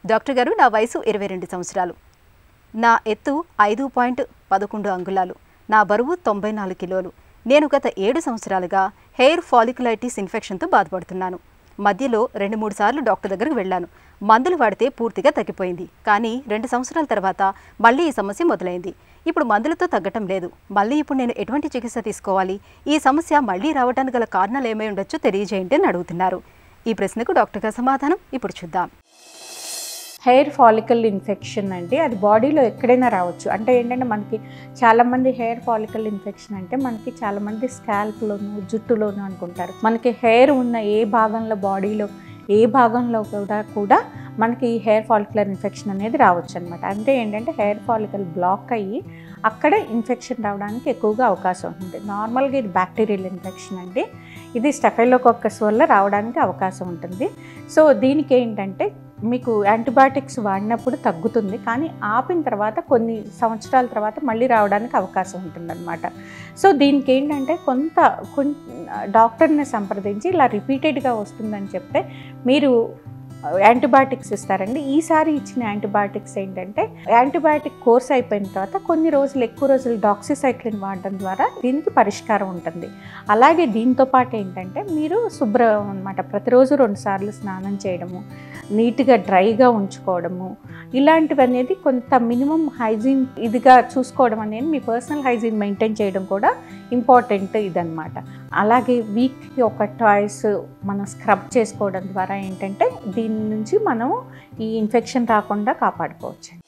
doctor గారు నా వయసు ఇరవై రెండు సంవత్సరాలు నా ఎత్తు ఐదు పాయింట్ పదకొండు అంగుళాలు నా బరువు తొంభై నాలుగు కిలోలు నేను గత ఏడు సంవత్సరాలుగా హెయిర్ ఫాలికులైటిస్ ఇన్ఫెక్షన్తో బాధపడుతున్నాను మధ్యలో రెండు మూడు సార్లు డాక్టర్ దగ్గరకు వెళ్ళాను మందులు వాడితే పూర్తిగా తగ్గిపోయింది కానీ రెండు సంవత్సరాల తర్వాత మళ్ళీ ఈ సమస్య మొదలైంది ఇప్పుడు మందులతో తగ్గటం లేదు మళ్ళీ ఇప్పుడు నేను ఎటువంటి చికిత్స తీసుకోవాలి ఈ సమస్య మళ్ళీ రావడానికి గల కారణాలు ఏమై ఉండొచ్చో తెలియజేయండి అని అడుగుతున్నారు ఈ ప్రశ్నకు డాక్టర్ గారి సమాధానం ఇప్పుడు చూద్దాం హెయిర్ ఫాలికల్ ఇన్ఫెక్షన్ అంటే అది బాడీలో ఎక్కడైనా రావచ్చు అంటే ఏంటంటే మనకి చాలామంది హెయిర్ ఫాలికల్ ఇన్ఫెక్షన్ అంటే మనకి చాలామంది స్కాల్ప్లోను జుట్టులోను అనుకుంటారు మనకి హెయిర్ ఉన్న ఏ భాగంలో బాడీలో ఏ భాగంలో కూడా కూడా మనకి ఈ హెయిర్ ఫాలికులర్ ఇన్ఫెక్షన్ అనేది రావచ్చు అనమాట అంటే ఏంటంటే హెయిర్ ఫాలికల్ బ్లాక్ అయ్యి అక్కడే ఇన్ఫెక్షన్ రావడానికి ఎక్కువగా అవకాశం ఉంటుంది నార్మల్గా ఇది బ్యాక్టీరియల్ ఇన్ఫెక్షన్ అండి ఇది స్టెఫైలోకొక్కస్ వల్ల రావడానికి అవకాశం ఉంటుంది సో దీనికి ఏంటంటే మీకు యాంటీబయాటిక్స్ వాడినప్పుడు తగ్గుతుంది కానీ ఆపిన తర్వాత కొన్ని సంవత్సరాల తర్వాత మళ్ళీ రావడానికి అవకాశం ఉంటుందన్నమాట సో దీనికి ఏంటంటే కొంత కొన్ డాక్టర్ని సంప్రదించి ఇలా రిపీటెడ్గా వస్తుందని చెప్తే మీరు యాంటీబయాటిక్స్ ఇస్తారండి ఈసారి ఇచ్చిన యాంటీబయాటిక్స్ ఏంటంటే యాంటీబయాటిక్ కోర్స్ అయిపోయిన తర్వాత కొన్ని రోజులు ఎక్కువ రోజులు డాక్సిసైక్లిన్ వాడడం ద్వారా దీనికి పరిష్కారం ఉంటుంది అలాగే దీంతో పాటు ఏంటంటే మీరు శుభ్రం అనమాట ప్రతిరోజు రెండు సార్లు స్నానం చేయడము నీట్గా డ్రైగా ఉంచుకోవడము ఇలాంటివి అనేది కొంత మినిమం హైజీన్ ఇదిగా చూసుకోవడం అనేది మీ పర్సనల్ హైజీన్ మెయింటైన్ చేయడం కూడా ఇంపార్టెంట్ ఇదనమాట అలాగే వీక్కి ఒక టాయ్స్ మనం స్క్రబ్ చేసుకోవడం ద్వారా ఏంటంటే దీని నుంచి మనం ఈ ఇన్ఫెక్షన్ రాకుండా కాపాడుకోవచ్చు